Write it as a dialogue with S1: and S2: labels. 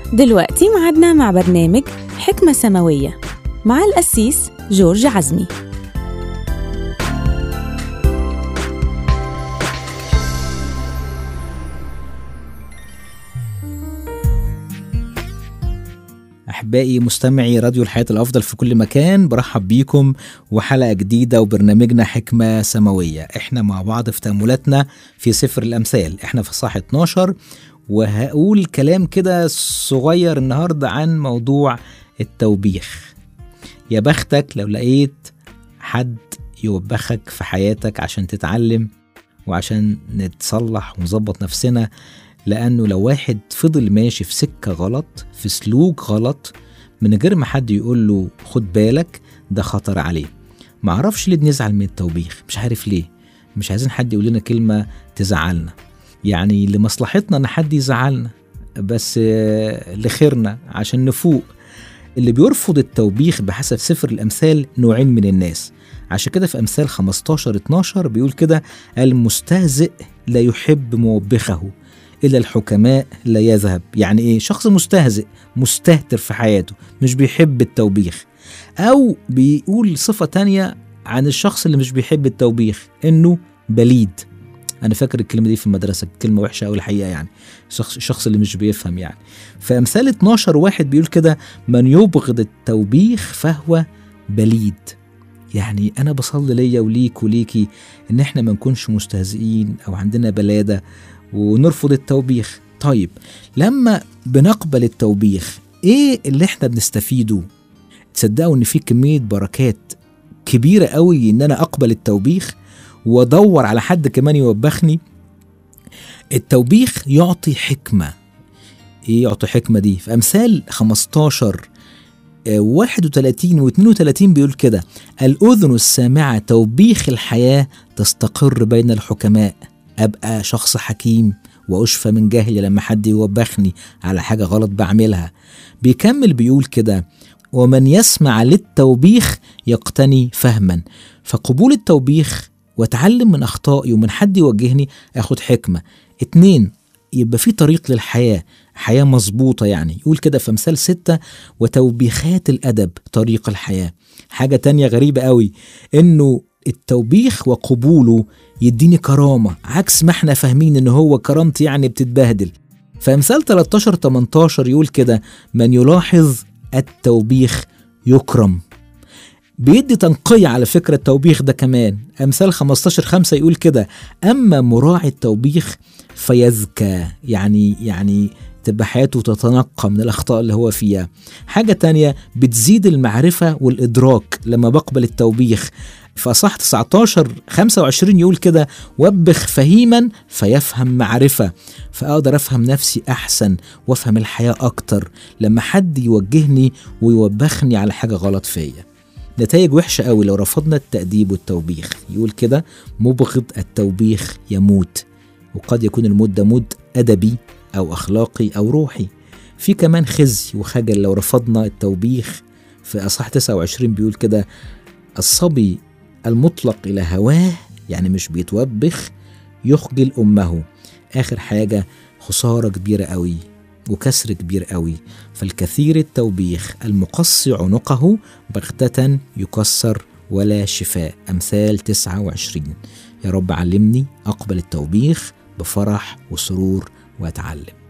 S1: دلوقتي معادنا مع برنامج حكمة سماوية مع القسيس جورج عزمي
S2: أحبائي مستمعي راديو الحياة الأفضل في كل مكان برحب بيكم وحلقة جديدة وبرنامجنا حكمة سماوية إحنا مع بعض في تأملاتنا في سفر الأمثال إحنا في صح 12 وهقول كلام كده صغير النهاردة عن موضوع التوبيخ يا بختك لو لقيت حد يوبخك في حياتك عشان تتعلم وعشان نتصلح ونظبط نفسنا لأنه لو واحد فضل ماشي في سكة غلط في سلوك غلط من غير ما حد يقول له خد بالك ده خطر عليه معرفش ليه بنزعل من التوبيخ مش عارف ليه مش عايزين حد يقول لنا كلمة تزعلنا يعني لمصلحتنا ان حد يزعلنا بس آه، لخيرنا عشان نفوق اللي بيرفض التوبيخ بحسب سفر الامثال نوعين من الناس عشان كده في امثال 15 12 بيقول كده المستهزئ لا يحب موبخه إلى الحكماء لا يذهب يعني إيه شخص مستهزئ مستهتر في حياته مش بيحب التوبيخ أو بيقول صفة تانية عن الشخص اللي مش بيحب التوبيخ إنه بليد أنا فاكر الكلمة دي في المدرسة كلمة وحشة أوي الحقيقة يعني الشخص الشخص اللي مش بيفهم يعني فأمثال 12 واحد بيقول كده من يبغض التوبيخ فهو بليد يعني أنا بصلي ليا وليك وليكي إن إحنا ما نكونش مستهزئين أو عندنا بلادة ونرفض التوبيخ طيب لما بنقبل التوبيخ ايه اللي احنا بنستفيده تصدقوا ان في كميه بركات كبيره قوي ان انا اقبل التوبيخ وادور على حد كمان يوبخني التوبيخ يعطي حكمه ايه يعطي حكمه دي في امثال 15 آه، 31 و 32 بيقول كده الاذن السامعه توبيخ الحياه تستقر بين الحكماء ابقى شخص حكيم واشفى من جهلي لما حد يوبخني على حاجه غلط بعملها بيكمل بيقول كده ومن يسمع للتوبيخ يقتني فهما فقبول التوبيخ واتعلم من اخطائي ومن حد يوجهني اخد حكمه اتنين يبقى في طريق للحياه حياه مظبوطه يعني يقول كده في امثال ستة وتوبيخات الادب طريق الحياه حاجه تانية غريبه قوي انه التوبيخ وقبوله يديني كرامة عكس ما احنا فاهمين ان هو كرامتي يعني بتتبهدل فامثال 13 18 يقول كده من يلاحظ التوبيخ يكرم بيدي تنقية على فكرة التوبيخ ده كمان أمثال 15 5 يقول كده أما مراعي التوبيخ فيزكى يعني يعني تبقى حياته تتنقى من الأخطاء اللي هو فيها حاجة تانية بتزيد المعرفة والإدراك لما بقبل التوبيخ فصح 19 25 يقول كده وبخ فهيما فيفهم معرفة فأقدر أفهم نفسي أحسن وأفهم الحياة أكتر لما حد يوجهني ويوبخني على حاجة غلط فيا نتائج وحشة قوي لو رفضنا التأديب والتوبيخ يقول كده مبغض التوبيخ يموت وقد يكون الموت ده موت أدبي أو أخلاقي أو روحي في كمان خزي وخجل لو رفضنا التوبيخ في أصح 29 بيقول كده الصبي المطلق إلى هواه يعني مش بيتوبخ يخجل أمه آخر حاجة خسارة كبيرة قوي وكسر كبير قوي فالكثير التوبيخ المقص عنقه بغتة يكسر ولا شفاء أمثال 29 يا رب علمني أقبل التوبيخ بفرح وسرور وأتعلم